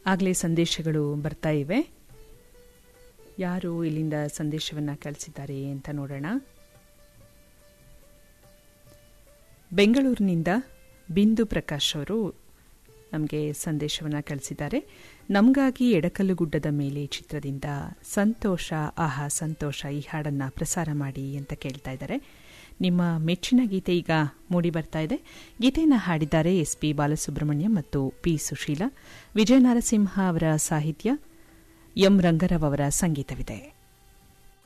ಆಗಲೇ ಸಂದೇಶಗಳು ಬರ್ತಾ ಇವೆ ಯಾರು ಇಲ್ಲಿಂದ ಸಂದೇಶವನ್ನು ಕಳಿಸಿದ್ದಾರೆ ಅಂತ ನೋಡೋಣ ಬೆಂಗಳೂರಿನಿಂದ ಬಿಂದು ಪ್ರಕಾಶ್ ಅವರು ನಮಗೆ ಸಂದೇಶವನ್ನು ಕಳಿಸಿದ್ದಾರೆ ನಮಗಾಗಿ ಎಡಕಲ್ಲು ಗುಡ್ಡದ ಮೇಲೆ ಚಿತ್ರದಿಂದ ಸಂತೋಷ ಆಹಾ ಸಂತೋಷ ಈ ಹಾಡನ್ನು ಪ್ರಸಾರ ಮಾಡಿ ಅಂತ ಕೇಳ್ತಾ ಇದ್ದಾರೆ ನಿಮ್ಮ ಮೆಚ್ಚಿನ ಗೀತೆ ಈಗ ಮೂಡಿ ಬರ್ತಾ ಇದೆ ಗೀತೆಯನ್ನು ಹಾಡಿದ್ದಾರೆ ಎಸ್ ಪಿ ಬಾಲಸುಬ್ರಹ್ಮಣ್ಯ ಮತ್ತು ಪಿ ಸುಶೀಲ ವಿಜಯ ನರಸಿಂಹ ಅವರ ಸಾಹಿತ್ಯ ಎಂ ರಂಗರಾವ್ ಅವರ ಸಂಗೀತವಿದೆ